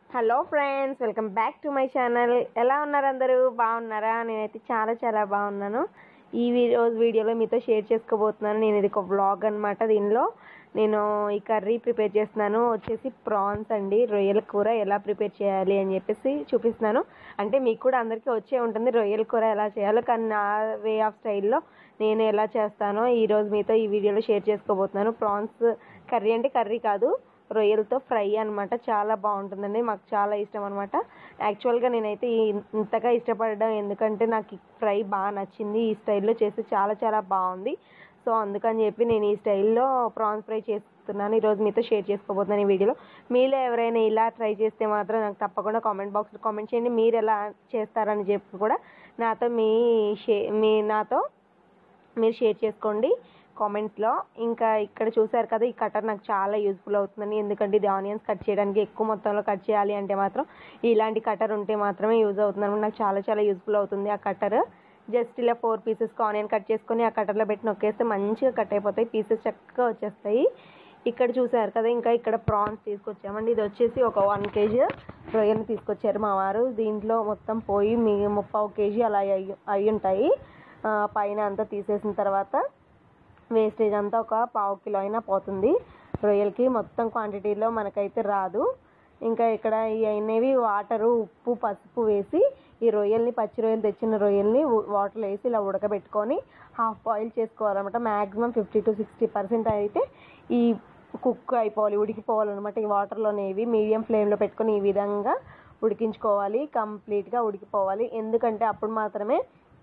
hello friends welcome back to my channel ఎలా ఉన్నారు అందరూ బాగున్నారా నేనైతే చాలా చాలా బాగున్నాను ఈ వీ- రోజు వీడియోలో మీతో షేర్ చేసుకోబోతున్నాను నేను ఇది ఒక వ్లాగ్ అనమాట దీనిలో నేను ఈ కర్రీ ప్రిపేర్ చేస్తున్నాను వచ్చేసి ప్రాన్స్ అండి రొయ్యల కూర ఎలా ప్రిపేర్ చేయాలి అని చెప్పేసి చూపిస్తున్నాను అంటే మీకు కూడా అందరికీ వచ్చే ఉంటుంది రొయ్యల కూర ఎలా చేయాలో కానీ నా వే ఆఫ్ స్టైల్లో నేను ఎలా చేస్తానో ఈరోజు మీతో ఈ వీడియోలో షేర్ చేసుకోబోతున్నాను ప్రాన్స్ కర్రీ అంటే కర్రీ కాదు రొయ్యలతో ఫ్రై అన్నమాట చాలా బాగుంటుందండి మాకు చాలా ఇష్టం అనమాట యాక్చువల్గా నేనైతే ఈ- ఇంతగా ఇష్టపడడం ఎందుకంటే నాకు ఈ ఫ్రై బాగా నచ్చింది ఈ స్టైల్లో చేస్తే చాలా చాలా బాగుంది సో అందుకని చెప్పి నేను ఈ స్టైల్లో ప్రాన్స్ ఫ్రై చేస్తున్నాను ఈరోజు మీతో షేర్ చేసుకోబోతున్నాను ఈ వీడియోలో మీలో ఎవరైనా ఇలా ట్రై చేస్తే మాత్రం నాకు తప్పకుండా కామెంట్ బాక్స్లో కామెంట్ చేయండి మీరు ఎలా చేస్తారని చెప్పి కూడా నాతో మీ షే మీ నాతో మీరు షేర్ చేసుకోండి కామెంట్లో ఇంకా ఇక్కడ చూసారు కదా ఈ కటర్ నాకు చాలా యూస్ఫుల్ అవుతుందని ఎందుకంటే ఇది ఆనియన్స్ కట్ చేయడానికి ఎక్కువ మొత్తంలో కట్ చేయాలి అంటే మాత్రం ఇలాంటి కటర్ ఉంటే మాత్రమే యూజ్ అవుతుంది అనమాట నాకు చాలా చాలా యూస్ఫుల్ అవుతుంది ఆ కటర్ జస్ట్ ఇలా ఫోర్ పీసెస్కి ఆనియన్ కట్ చేసుకొని ఆ కటర్లో పెట్టి నొక్కేస్తే మంచిగా కట్ అయిపోతాయి పీసెస్ చక్కగా వచ్చేస్తాయి ఇక్కడ చూసారు కదా ఇంకా ఇక్కడ ప్రాన్స్ తీసుకొచ్చామండి ఇది వచ్చేసి ఒక వన్ కేజీ రొయ్యలు తీసుకొచ్చారు మా వారు దీంట్లో మొత్తం పోయి మీ ముప్పావు కేజీ అలా అయ్యి అయి ఉంటాయి ఆ, పైన అంతా తీసేసిన తర్వాత వేస్టేజ్ అంతా ఒక పావు కిలో అయినా పోతుంది రొయ్యలకి మొత్తం క్వాంటిటీలో మనకైతే రాదు ఇంకా ఇక్కడ ఈ అయినవి వాటరు ఉప్పు పసుపు వేసి ఈ రొయ్యల్ని పచ్చి రొయ్యలు తెచ్చిన రొయ్యల్ని వాటర్లో వేసి ఇలా ఉడకబెట్టుకొని హాఫ్ బాయిల్ చేసుకోవాలన్నమాట maximum fifty to sixty percent అయితే ఈ కుక్ అయిపోవాలి ఉడికిపోవాలన్నమాట ఈ వాటర్లోనేవి మీడియం ఫ్లేమ్లో పెట్టుకొని ఈ విధంగా ఉడికించుకోవాలి కంప్లీట్గా ఉడికిపోవాలి ఎందుకంటే అప్పుడు మాత్రమే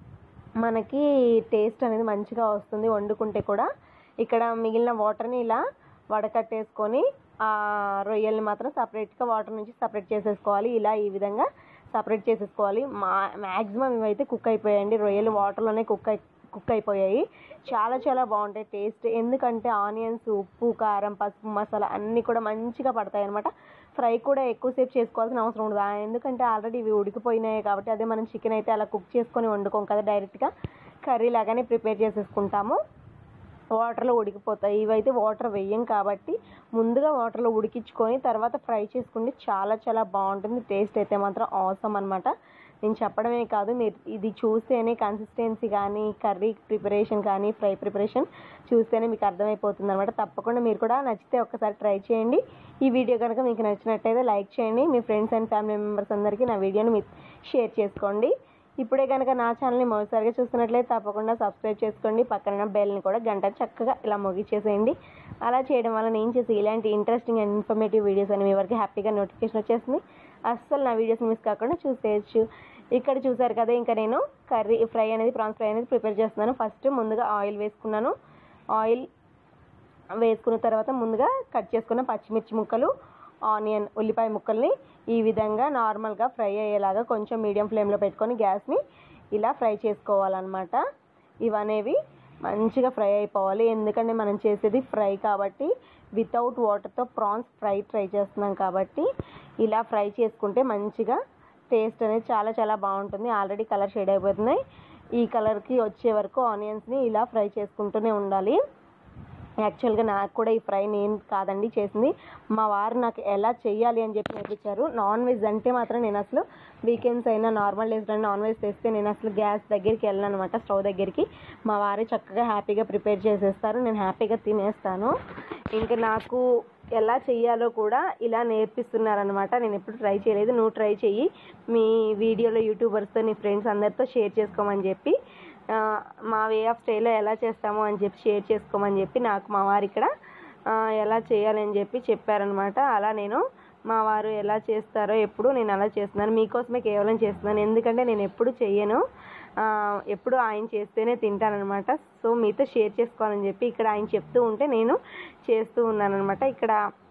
మనకి టేస్ట్ అనేది మంచిగా వస్తుంది వండుకుంటే కూడా ఇక్కడ మిగిలిన వాటర్ని ఇలా వడకట్టేసుకొని ఆ రొయ్యల్ని మాత్రం సపరేట్గా వాటర్ నుంచి సపరేట్ చేసేసుకోవాలి ఇలా ఈ విధంగా సపరేట్ చేసేసుకోవాలి మా మ్యాక్సిమం ఇవైతే కుక్ అయిపోయాయండి రొయ్యలు వాటర్లోనే కుక్ అయి కుక్ అయిపోయాయి చాలా చాలా బాగుంటాయి టేస్ట్ ఎందుకంటే ఆనియన్స్ ఉప్పు కారం పసుపు మసాలా అన్నీ కూడా మంచిగా పడతాయి అనమాట ఫ్రై కూడా ఎక్కువసేపు చేసుకోవాల్సిన అవసరం ఉండదు ఆ ఎందుకంటే ఆల్రెడీ ఇవి ఉడికిపోయినాయి కాబట్టి అదే మనం చికెన్ అయితే అలా కుక్ చేసుకొని వండుకోం కదా డైరెక్ట్గా కర్రీ లాగానే ప్రిపేర్ చేసేసుకుంటాము వాటర్లో ఉడికిపోతాయి ఇవైతే వాటర్ వేయం కాబట్టి ముందుగా వాటర్లో ఉడికించుకొని తర్వాత ఫ్రై చేసుకుంటే చాలా చాలా బాగుంటుంది టేస్ట్ అయితే మాత్రం అవసరం అనమాట నేను చెప్పడమే కాదు మీరు ఇది చూస్తేనే కన్సిస్టెన్సీ కానీ కర్రీ ప్రిపరేషన్ కానీ ఫ్రై ప్రిపరేషన్ చూస్తేనే మీకు అర్థమైపోతుంది అనమాట తప్పకుండా మీరు కూడా నచ్చితే ఒక్కసారి ట్రై చేయండి ఈ వీడియో కనుక మీకు నచ్చినట్టయితే లైక్ చేయండి మీ ఫ్రెండ్స్ అండ్ ఫ్యామిలీ మెంబర్స్ అందరికీ నా వీడియోని మీ షేర్ చేసుకోండి ఇప్పుడే కనుక నా ఛానల్ని మొదటిసారిగా చూస్తున్నట్లయితే తప్పకుండా సబ్స్క్రైబ్ చేసుకోండి పక్కన బెల్ని కూడా గంట చక్కగా ఇలా మొగిచ్చేసేయండి అలా చేయడం వల్ల నేను చేసి ఇలాంటి ఇంట్రెస్టింగ్ అండ్ ఇన్ఫర్మేటివ్ వీడియోస్ అని మీ వరకు హ్యాపీగా నోటిఫికేషన్ వచ్చేస్తుంది అస్సలు నా వీడియోస్ మిస్ కాకుండా చూసేయచ్చు ఇక్కడ చూసారు కదా ఇంకా నేను కర్రీ ఫ్రై అనేది ప్రాన్స్ ఫ్రై అనేది ప్రిపేర్ చేస్తున్నాను ఫస్ట్ ముందుగా ఆయిల్ వేసుకున్నాను ఆయిల్ వేసుకున్న తర్వాత ముందుగా కట్ చేసుకున్న పచ్చిమిర్చి ముక్కలు ఆనియన్ ఉల్లిపాయ ముక్కల్ని ఈ విధంగా నార్మల్గా ఫ్రై అయ్యేలాగా కొంచెం మీడియం ఫ్లేమ్లో పెట్టుకొని గ్యాస్ని ఇలా ఫ్రై చేసుకోవాలన్నమాట ఇవనేవి మంచిగా ఫ్రై అయిపోవాలి ఎందుకంటే మనం చేసేది ఫ్రై కాబట్టి వితౌట్ వాటర్తో ప్రాన్స్ ఫ్రై ట్రై చేస్తున్నాం కాబట్టి ఇలా ఫ్రై చేసుకుంటే మంచిగా టేస్ట్ అనేది చాలా చాలా బాగుంటుంది ఆల్రెడీ కలర్ షేడ్ అయిపోతున్నాయి ఈ కలర్కి వచ్చే వరకు ఆనియన్స్ని ఇలా ఫ్రై చేసుకుంటూనే ఉండాలి యాక్చువల్గా నాకు కూడా ఈ ఫ్రై నేను కాదండి చేసింది మా వారు నాకు ఎలా చేయాలి అని చెప్పి నేర్పించారు నాన్ వెజ్ అంటే మాత్రం నేను అసలు వీకెండ్స్ అయినా నార్మల్ డేస్ అయినా నాన్ వెజ్ తెస్తే నేను అసలు గ్యాస్ దగ్గరికి వెళ్ళను అనమాట స్టవ్ దగ్గరికి మా వారే చక్కగా హ్యాపీగా ప్రిపేర్ చేసేస్తారు నేను హ్యాపీగా తినేస్తాను ఇంకా నాకు ఎలా చెయ్యాలో కూడా ఇలా నేర్పిస్తున్నారనమాట నేను ఎప్పుడు ట్రై చేయలేదు నువ్వు ట్రై చెయ్యి మీ వీడియోలో యూట్యూబర్స్తో నీ ఫ్రెండ్స్ అందరితో షేర్ చేసుకోమని చెప్పి ఆ, మా వే ఆఫ్ స్టైల్లో ఎలా చేస్తామో అని చెప్పి షేర్ చేసుకోమని చెప్పి నాకు మా వారు ఇక్కడ ఆ, ఎలా చేయాలని చెప్పి చెప్పారనమాట అలా నేను మా వారు ఎలా చేస్తారో ఎప్పుడు నేను అలా చేస్తున్నాను మీకోసమే కేవలం చేస్తున్నాను ఎందుకంటే నేను ఎప్పుడు చెయ్యను ఆ, ఎప్పుడు ఆయన చేస్తేనే తింటానఅనమాట సో మీతో షేర్ చేసుకోవాలని చెప్పి ఇక్కడ ఆయన చెప్తూ ఉంటే నేను చేస్తూ ఉన్నానమాట ఇక్కడ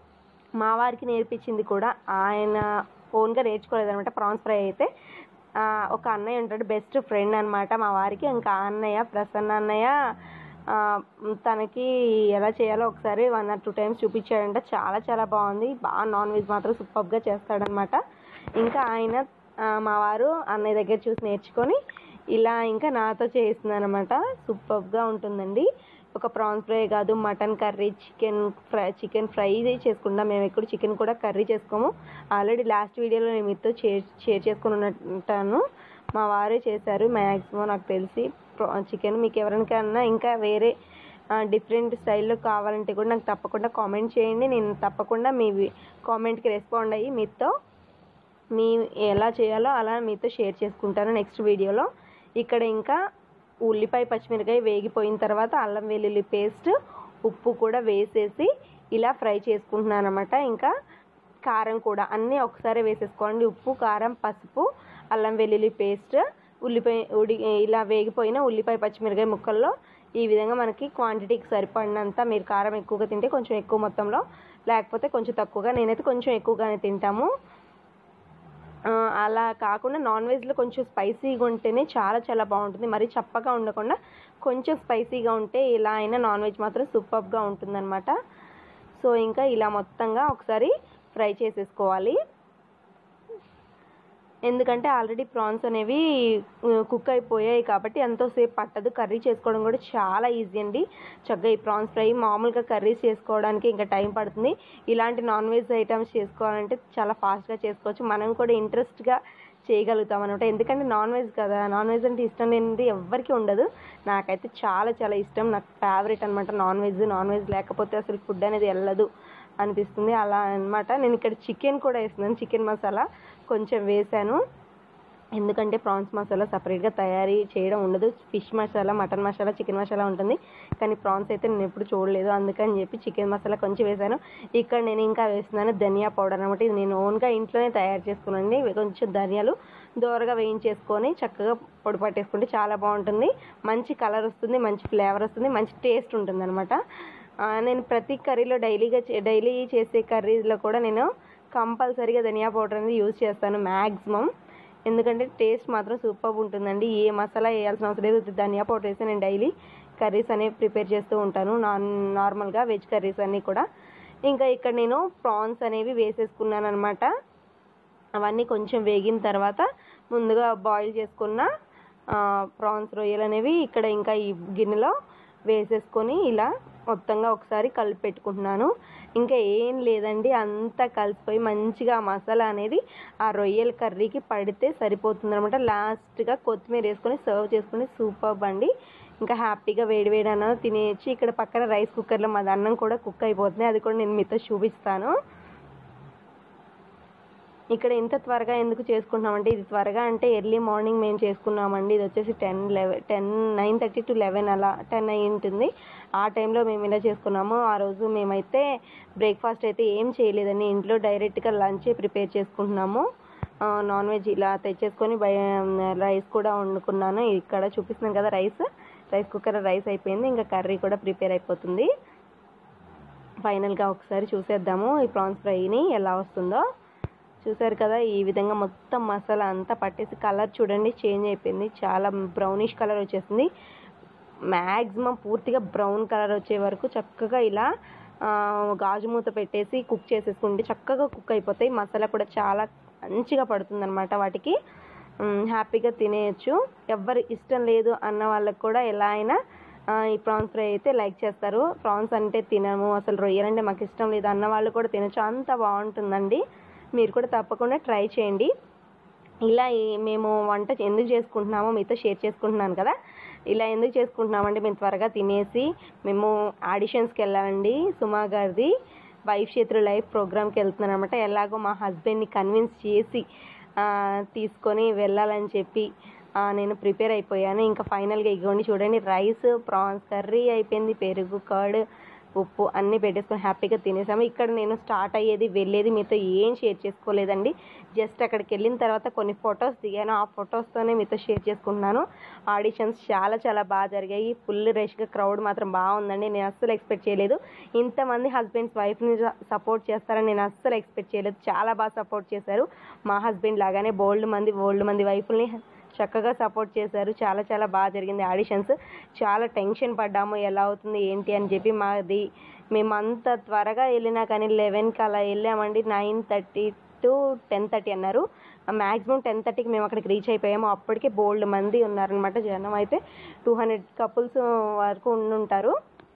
మా వారికి నేర్పించింది కూడా ఆయన ఓన్గా నేర్చుకోలేదనమాట ప్రాన్స్ ఫ్రై అయితే ఆ, ఒక అన్నయ్య ఉంటాడు బెస్ట్ ఫ్రెండ్ అనమాట మా వారికి ఇంకా ఆ అన్నయ్య ప్రసన్న అన్నయ్య ఆ, తనకి ఎలా చేయాలో ఒకసారి వన్ ఆర్ టూ టైమ్స్ చూపించాడంట చాలా చాలా బాగుంది బాగా నాన్ వెజ్ మాత్రం సూపర్గా చేస్తాడనమాట ఇంకా ఆయన ఆ, మా వారు అన్నయ్య దగ్గర చూసి నేర్చుకొని ఇలా ఇంకా నాతో చేస్తున్నాను అనమాట సూపర్గా ఉంటుందండి ఒక ప్రాన్స్ ఫ్రై కాదు mutton curry chicken fry chicken fry చేసుకుంటాం మేము ఎక్కడ చికెన్ కూడా కర్రీ చేసుకోము ఆల్రెడీ లాస్ట్ వీడియోలో నేను మీతో షేర్ షేర్ చేసుకుని ఉంటాను మా వారే చేశారు మ్యాక్సిమం నాకు తెలిసి చికెన్ మీకు ఎవరికైనా ఇంకా వేరే డిఫరెంట్ స్టైల్లో కావాలంటే కూడా నాకు తప్పకుండా కామెంట్ చేయండి నేను తప్పకుండా మీ కామెంట్కి రెస్పాండ్ అయ్యి మీతో మీ ఎలా చేయాలో అలా మీతో షేర్ చేసుకుంటాను నెక్స్ట్ వీడియోలో ఇక్కడ ఇంకా ఉల్లిపాయ పచ్చిమిరకాయ వేగిపోయిన తర్వాత అల్లం వెల్లుల్లి పేస్ట్ ఉప్పు కూడా వేసేసి ఇలా ఫ్రై చేసుకుంటున్నాను అనమాట ఇంకా కారం కూడా అన్నీ ఒకసారి వేసేసుకోండి ఉప్పు కారం పసుపు అల్లం వెల్లుల్లి పేస్ట్ ఉల్లిపాయ ఉడి ఇలా వేగిపోయిన ఉల్లిపాయ పచ్చిమిరకాయ ముక్కల్లో ఈ విధంగా మనకి క్వాంటిటీకి సరిపడినంత మీరు కారం ఎక్కువగా తింటే కొంచెం ఎక్కువ మొత్తంలో లేకపోతే కొంచెం తక్కువగా నేనైతే కొంచెం ఎక్కువగానే తింటాము అలా కాకుండా నాన్ వెజ్లో కొంచెం స్పైసీగా ఉంటేనే చాలా చాలా బాగుంటుంది మరీ చప్పగా ఉండకుండా కొంచెం స్పైసీగా ఉంటే ఇలా అయినా నాన్ వెజ్ మాత్రం సూపర్గా ఉంటుందన్నమాట సో ఇంకా ఇలా మొత్తంగా ఒకసారి ఫ్రై చేసేసుకోవాలి ఎందుకంటే ఆల్రెడీ ప్రాన్స్ అనేవి కుక్ అయిపోయాయి కాబట్టి ఎంతోసేపు పట్టదు కర్రీ చేసుకోవడం కూడా చాలా ఈజీ అండి చక్కగా ఈ ప్రాన్స్ ఫ్రై మామూలుగా కర్రీస్ చేసుకోవడానికి ఇంకా టైం పడుతుంది ఇలాంటి నాన్ వెజ్ ఐటమ్స్ చేసుకోవాలంటే చాలా ఫాస్ట్గా చేసుకోవచ్చు మనం కూడా ఇంట్రెస్ట్గా చేయగలుగుతాం అనమాట ఎందుకంటే నాన్ వెజ్ కదా నాన్ వెజ్ అంటే ఇష్టం లేనిది ఎవ్వరికి ఉండదు నాకైతే చాలా చాలా ఇష్టం నాకు ఫేవరెట్ అనమాట నాన్ వెజ్ నాన్ వెజ్ లేకపోతే అసలు ఫుడ్ అనేది వెళ్ళదు అనిపిస్తుంది అలా అనమాట నేను ఇక్కడ చికెన్ కూడా వేస్తున్నాను చికెన్ మసాలా కొంచెం వేసాను ఎందుకంటే ప్రాన్స్ మసాలా సపరేట్గా తయారీ చేయడం ఉండదు fish masala mutton masala chicken masala ఉంటుంది కానీ ప్రాన్స్ అయితే నేను ఎప్పుడు చూడలేదు అందుకని చెప్పి చికెన్ మసాలా కొంచెం వేసాను ఇక్కడ నేను ఇంకా వేస్తున్నాను ధనియా పౌడర్ అనమాట ఇది నేను ఓన్గా ఇంట్లోనే తయారు చేసుకున్నాండి కొంచెం ధనియాలు దోరగా వేయించేసుకొని చక్కగా పొడి పట్టేసుకుంటే చాలా బాగుంటుంది మంచి కలర్ వస్తుంది మంచి ఫ్లేవర్ వస్తుంది మంచి టేస్ట్ ఉంటుంది అనమాట నేను ప్రతి కర్రీలో డైలీగా డైలీ చేసే కర్రీస్లో కూడా నేను కంపల్సరీగా ధనియా పౌడర్ అనేది యూజ్ చేస్తాను మ్యాక్సిమం ఎందుకంటే టేస్ట్ మాత్రం సూపర్ ఉంటుందండి ఏ మసాలా వేయాల్సిన అవసరం లేదు ధనియా పౌడర్ వేసి నేను డైలీ కర్రీస్ అనేవి ప్రిపేర్ చేస్తూ ఉంటాను నాన్ నార్మల్గా వెజ్ కర్రీస్ అన్నీ కూడా ఇంకా ఇక్కడ నేను ప్రాన్స్ అనేవి వేసేసుకున్నాను అనమాట అవన్నీ కొంచెం వేగిన తర్వాత ముందుగా బాయిల్ చేసుకున్న ప్రాన్స్ రొయ్యలు అనేవి ఇక్కడ ఇంకా ఈ గిన్నెలో వేసేసుకొని ఇలా మొత్తంగా ఒకసారి కలిపి పెట్టుకుంటున్నాను ఇంకా ఏం లేదండి అంతా కలిసిపోయి మంచిగా మసాలా అనేది ఆ రొయ్యల కర్రీకి పడితే సరిపోతుంది అనమాట లాస్ట్గా కొత్తిమీర వేసుకొని సర్వ్ చేసుకుని సూపర్ అండి ఇంకా హ్యాపీగా వేడి వేడి అన్నం తినేసి ఇక్కడ పక్కన రైస్ కుక్కర్లో మాది అన్నం కూడా కుక్ అయిపోతుంది అది కూడా నేను మీతో చూపిస్తాను ఇక్కడ ఇంత త్వరగా ఎందుకు చేసుకుంటున్నామంటే ఇది త్వరగా అంటే ఎర్లీ మార్నింగ్ మేము చేసుకున్నామండి ఇది వచ్చేసి ten eleven ten nine thirty to eleven అలా టెన్ అయి ఉంటుంది ఆ టైంలో మేము ఇలా చేసుకున్నాము ఆ రోజు మేమైతే బ్రేక్ఫాస్ట్ అయితే ఏం చేయలేదండి ఇంట్లో డైరెక్ట్గా లంచే ప్రిపేర్ చేసుకుంటున్నాము నాన్ వెజ్ ఇలా తెచ్చేసుకొని బయ రైస్ కూడా వండుకున్నాను ఇక్కడ చూపిస్తున్నాను కదా రైస్ రైస్ కుక్కర్ రైస్ అయిపోయింది ఇంకా కర్రీ కూడా ప్రిపేర్ అయిపోతుంది ఫైనల్గా ఒకసారి చూసేద్దాము ఈ ప్రాన్స్ ఫ్రైని ఎలా వస్తుందో చూసారు కదా ఈ విధంగా మొత్తం మసాలా అంతా పట్టేసి కలర్ చూడండి చేంజ్ అయిపోయింది చాలా బ్రౌనిష్ కలర్ వచ్చేసింది మ్యాక్సిమం పూర్తిగా బ్రౌన్ కలర్ వచ్చే వరకు చక్కగా ఇలా గాజు మూత పెట్టేసి కుక్ చేసేసుకుంటే చక్కగా కుక్ అయిపోతాయి మసాలా కూడా చాలా మంచిగా పడుతుందన్నమాట వాటికి హ్యాపీగా తినేయచ్చు ఎవరు ఇష్టం లేదు అన్న వాళ్ళకి కూడా ఎలా అయినా ఈ ప్రాన్స్ ఫ్రై అయితే లైక్ చేస్తారు ప్రాన్స్ అంటే తినము అసలు రొయ్యలంటే మాకు ఇష్టం లేదు అన్న వాళ్ళు కూడా తినచ్చు అంత బాగుంటుందండి మీరు కూడా తప్పకుండా ట్రై చేయండి ఇలా మేము వంట ఎందుకు చేసుకుంటున్నామో మీతో షేర్ చేసుకుంటున్నాను కదా ఇలా ఎందుకు చేసుకుంటున్నామంటే మేము త్వరగా తినేసి మేము ఆడిషన్స్కి వెళ్ళాలండి సుమా గారిది వైఫ్ చేతులు లైఫ్ ప్రోగ్రామ్కి వెళ్తున్నాను అనమాట ఎలాగో మా హస్బెండ్ని కన్విన్స్ చేసి తీసుకొని వెళ్ళాలని చెప్పి నేను ప్రిపేర్ అయిపోయాను ఇంకా ఫైనల్గా ఇగోండి చూడండి రైస్ ప్రాన్స్ కర్రీ అయిపోయింది పెరుగు కర్డ్ ఉప్పు అన్నీ పెట్టేసుకొని హ్యాపీగా తినేసాము ఇక్కడ నేను స్టార్ట్ అయ్యేది వెళ్ళేది మీతో ఏం షేర్ చేసుకోలేదండి జస్ట్ అక్కడికి వెళ్ళిన తర్వాత కొన్ని ఫొటోస్ దిగాను ఆ ఫొటోస్తోనే మీతో షేర్ చేసుకుంటున్నాను ఆడిషన్స్ చాలా చాలా బాగా జరిగాయి ఫుల్ రష్గా క్రౌడ్ మాత్రం బాగుందండి నేను అస్సలు ఎక్స్పెక్ట్ చేయలేదు ఇంతమంది హస్బెండ్స్ వైఫ్ని సపోర్ట్ చేస్తారని నేను అస్సలు ఎక్స్పెక్ట్ చేయలేదు చాలా బాగా సపోర్ట్ చేశారు మా హస్బెండ్ లాగానే బోల్డ్ మంది బోల్డ్ మంది వైఫ్ని చక్కగా సపోర్ట్ చేశారు చాలా చాలా బాగా జరిగింది ఆడిషన్స్ చాలా టెన్షన్ పడ్డాము ఎలా అవుతుంది ఏంటి అని చెప్పి మాది మేము అంత త్వరగా వెళ్ళినా కానీ లెవెన్కి అలా వెళ్ళామండి nine thirty to ten thirty అన్నారు మ్యాక్సిమం టెన్ థర్టీకి మేము అక్కడికి రీచ్ అయిపోయాము అప్పటికే బోల్డ్ మంది ఉన్నారనమాట జనం అయితే టూ హండ్రెడ్ కపుల్స్ వరకు ఉండుంటారు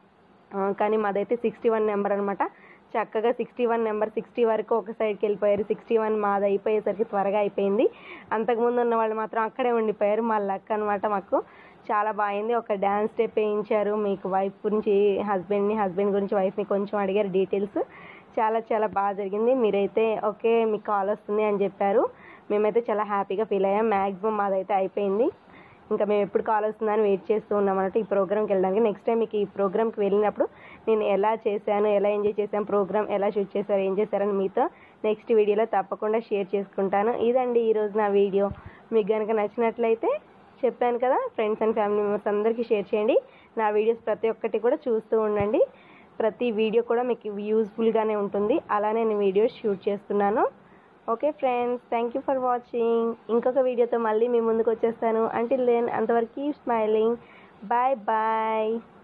ఆ, కానీ మాదైతే సిక్స్టీ వన్ నెంబర్ అనమాట చక్కగా సిక్స్టీ వన్ నెంబర్ సిక్స్టీ వరకు ఒక సైడ్కి వెళ్ళిపోయారు సిక్స్టీ వన్ మాది అయిపోయేసరికి త్వరగా అయిపోయింది అంతకుముందు ఉన్న వాళ్ళు మాత్రం అక్కడే ఉండిపోయారు మా లక్ అనమాట మాకు చాలా బాగుంది ఒక డ్యాన్స్ స్టెప్ వేయించారు మీకు వైఫ్ గురించి హస్బెండ్ని హస్బెండ్ గురించి వైఫ్ని కొంచెం అడిగారు డీటెయిల్స్ చాలా చాలా బాగా జరిగింది మీరైతే ఓకే మీకు కాల్ వస్తుంది అని చెప్పారు మేమైతే చాలా హ్యాపీగా ఫీల్ అయ్యాం మ్యాక్సిమం మాదైతే అయిపోయింది ఇంకా మేము ఎప్పుడు కాల్ వస్తుందని వెయిట్ చేస్తూ ఉన్నాం అన్నట్టు ఈ ప్రోగ్రామ్కి వెళ్ళడానికి నెక్స్ట్ టైం మీకు ఈ ప్రోగ్రామ్కి వెళ్ళినప్పుడు నేను ఎలా చేశాను ఎలా ఎంజాయ్ చేశాను ప్రోగ్రామ్ ఎలా షూట్ చేశారు ఏం చేశారని మీతో నెక్స్ట్ వీడియోలో తప్పకుండా షేర్ చేసుకుంటాను ఇదండి ఈరోజు నా వీడియో మీకు కనుక నచ్చినట్లయితే చెప్పాను కదా ఫ్రెండ్స్ అండ్ ఫ్యామిలీ మెంబర్స్ అందరికీ షేర్ చేయండి నా వీడియోస్ ప్రతి ఒక్కటి కూడా చూస్తూ ఉండండి ప్రతి వీడియో కూడా మీకు యూస్ఫుల్గానే ఉంటుంది అలానే నేను వీడియోస్ షూట్ చేస్తున్నాను okay friends thank you for watching ఇంకొక వీడియోతో మళ్ళీ మీ ముందుకు వచ్చేస్తాను అంటిల్ దెన్ అంతవరకు స్మైలింగ్ బాయ్ బాయ్